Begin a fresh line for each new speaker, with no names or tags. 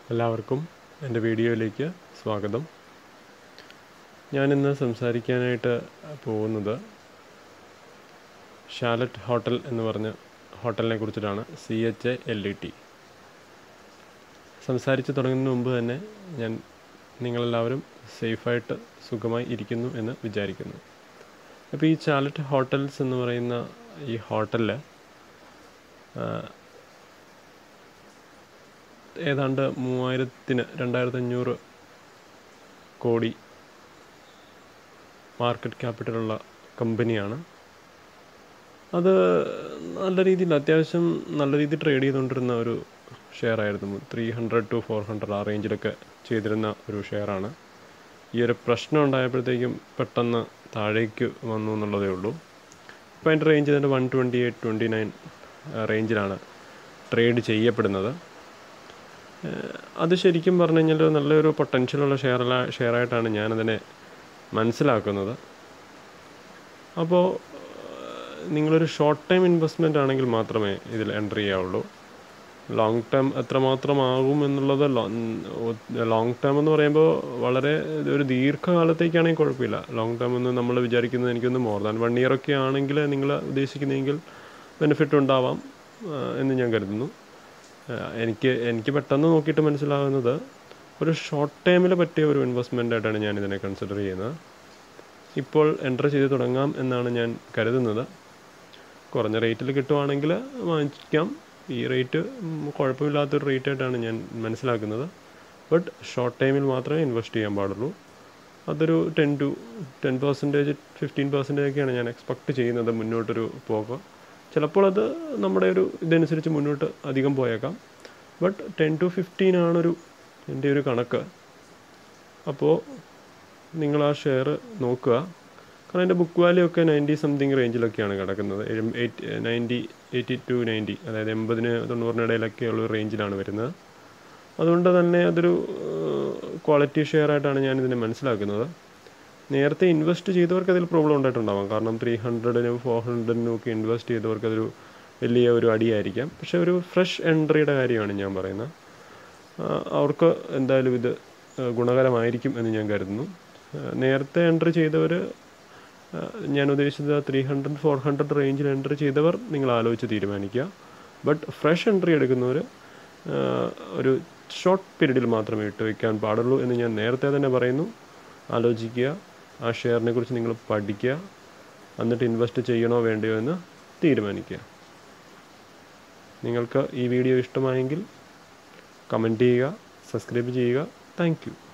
എല്ലാവർക്കും എൻ്റെ വീഡിയോയിലേക്ക് സ്വാഗതം ഞാനിന്ന് സംസാരിക്കാനായിട്ട് പോകുന്നത് ഷാലറ്റ് ഹോട്ടൽ എന്ന് പറഞ്ഞ ഹോട്ടലിനെ കുറിച്ചിട്ടാണ് C H A L E T സംസാരിച്ച് തുടങ്ങുന്നതിന് മുമ്പ് തന്നെ ഞാൻ നിങ്ങളെല്ലാവരും സേഫായിട്ട് സുഖമായി ഇരിക്കുന്നു എന്ന് വിചാരിക്കുന്നു അപ്പോൾ ഈ ചാലറ്റ് ഹോട്ടൽസ് എന്ന് പറയുന്ന ഈ ഹോട്ടലിൽ ഏതാണ്ട് മൂവായിരത്തിന് രണ്ടായിരത്തി അഞ്ഞൂറ് കോടി മാർക്കറ്റ് ക്യാപിറ്റലുള്ള കമ്പനിയാണ് അത് നല്ല രീതിയിൽ അത്യാവശ്യം നല്ല രീതിയിൽ ട്രേഡ് ചെയ്തുകൊണ്ടിരുന്ന ഒരു ഷെയർ ആയിരുന്നു three hundred to four hundred ആ റേഞ്ചിലൊക്കെ ചെയ്തിരുന്ന ഒരു ഷെയറാണ് ഈ ഒരു പ്രശ്നം ഉണ്ടായപ്പോഴത്തേക്കും പെട്ടെന്ന് താഴേക്ക് വന്നു എന്നുള്ളതേ ഉള്ളൂ ഇപ്പോൾ അതിൻ്റെ റേഞ്ച് തന്നെ one twenty eight twenty nine റേഞ്ചിലാണ് ട്രേഡ് ചെയ്യപ്പെടുന്നത് അത് ശരിക്കും പറഞ്ഞു കഴിഞ്ഞാൽ നല്ലൊരു പൊട്ടൻഷ്യലുള്ള ഷെയർ ഷെയറായിട്ടാണ് ഞാനതിനെ മനസ്സിലാക്കുന്നത് അപ്പോൾ നിങ്ങളൊരു ഷോർട്ട് ടൈം ഇൻവെസ്റ്റ്മെൻ്റ് ആണെങ്കിൽ മാത്രമേ ഇതിൽ എൻട്രി ചെയ്യാവുള്ളൂ ലോങ് ടേം എത്രമാത്രമാകും എന്നുള്ളത് ലോങ് ടേം എന്ന് പറയുമ്പോൾ വളരെ ഒരു ദീർഘകാലത്തേക്കാണെങ്കിൽ കുഴപ്പമില്ല ലോങ് ടേം എന്ന് നമ്മൾ വിചാരിക്കുന്നത് എനിക്കൊന്ന് മോർ ദാൻ വൺ ഇയർ ഒക്കെ ആണെങ്കിൽ നിങ്ങൾ ഉദ്ദേശിക്കുന്നതെങ്കിൽ ബെനിഫിറ്റ് ഉണ്ടാവാം എന്ന് ഞാൻ കരുതുന്നു എനിക്ക് എനിക്ക് പെട്ടെന്ന് നോക്കിയിട്ട് മനസ്സിലാകുന്നത് ഒരു ഷോർട്ട് ടൈമിൽ പറ്റിയ ഒരു ഇൻവെസ്റ്റ്മെൻ്റ് ആയിട്ടാണ് ഞാൻ ഇതിനെ കൺസിഡർ ചെയ്യുന്നത് ഇപ്പോൾ എൻ്റർ ചെയ്ത് തുടങ്ങാം എന്നാണ് ഞാൻ കരുതുന്നത് കുറഞ്ഞ റേറ്റിൽ കിട്ടുവാണെങ്കിൽ വാങ്ങിക്കാം ഈ റേറ്റ് കുഴപ്പമില്ലാത്തൊരു റേറ്റ് ആയിട്ടാണ് ഞാൻ മനസ്സിലാക്കുന്നത് ബട്ട് ഷോർട്ട് ടൈമിൽ മാത്രമേ ഇൻവെസ്റ്റ് ചെയ്യാൻ പാടുള്ളൂ അതൊരു ten to ten percentage fifteen percentage ഒക്കെയാണ് ഞാൻ എക്സ്പെക്റ്റ് ചെയ്യുന്നത് മുന്നോട്ടൊരു പോക്ക് ചിലപ്പോൾ അത് നമ്മുടെ ഒരു ഇതനുസരിച്ച് മുന്നോട്ട് അധികം പോയേക്കാം ബട്ട് ടെൻ ടു ഫിഫ്റ്റീൻ ആണൊരു എൻ്റെ ഒരു കണക്ക് അപ്പോൾ നിങ്ങൾ ആ ഷെയർ നോക്കുക കാരണം എൻ്റെ ബുക്ക് വാല്യൂ ഒക്കെ നയൻറ്റി സംതിങ് റേഞ്ചിലൊക്കെയാണ് കിടക്കുന്നത് eight ninety eighty to ninety അതായത് എൺപതിന് തൊണ്ണൂറിന് ഇടയിലൊക്കെയുള്ള ഒരു റേഞ്ചിലാണ് വരുന്നത് അതുകൊണ്ട് തന്നെ അതൊരു ക്വാളിറ്റി ഷെയർ ആയിട്ടാണ് ഞാൻ ഇതിനെ മനസ്സിലാക്കുന്നത് നേരത്തെ ഇൻവെസ്റ്റ് ചെയ്തവർക്ക് അതിൽ പ്രോബ്ലം ഉണ്ടായിട്ടുണ്ടാവാം കാരണം ത്രീ ഹൺഡ്രഡിനും ഫോർ ഹൺഡ്രഡിനും ഒക്കെ ഇൻവെസ്റ്റ് ചെയ്തവർക്ക് അതൊരു വലിയ ഒരു അടിയായിരിക്കാം പക്ഷെ ഒരു ഫ്രഷ് എൻട്രിയുടെ കാര്യമാണ് ഞാൻ പറയുന്നത് അവർക്ക് എന്തായാലും ഇത് ഗുണകരമായിരിക്കും എന്ന് ഞാൻ കരുതുന്നു നേരത്തെ എൻട്രി ചെയ്തവർ ഞാൻ ഉദ്ദേശിച്ചത് ത്രീ ഹൺഡ്രഡ് ഫോർ ഹൺഡ്രഡ് റേഞ്ചിൽ എൻട്രി ചെയ്തവർ നിങ്ങൾ ആലോചിച്ച് തീരുമാനിക്കുക ബട്ട് ഫ്രഷ് എൻട്രി എടുക്കുന്നവർ ഒരു ഷോർട്ട് പീരീഡിൽ മാത്രമേ ഇട്ട് വയ്ക്കാൻ പാടുള്ളൂ എന്ന് ഞാൻ നേരത്തെ തന്നെ പറയുന്നു ആലോചിക്കുക ആ ഷെയറിനെ കുറിച്ച് നിങ്ങൾ പഠിക്കുക എന്നിട്ട് ഇൻവെസ്റ്റ് ചെയ്യണോ വേണ്ടയോ എന്ന് തീരുമാനിക്കുക നിങ്ങൾക്ക് ഈ വീഡിയോ ഇഷ്ടമായെങ്കിൽ കമൻറ്റ് ചെയ്യുക സബ്സ്ക്രൈബ് ചെയ്യുക താങ്ക്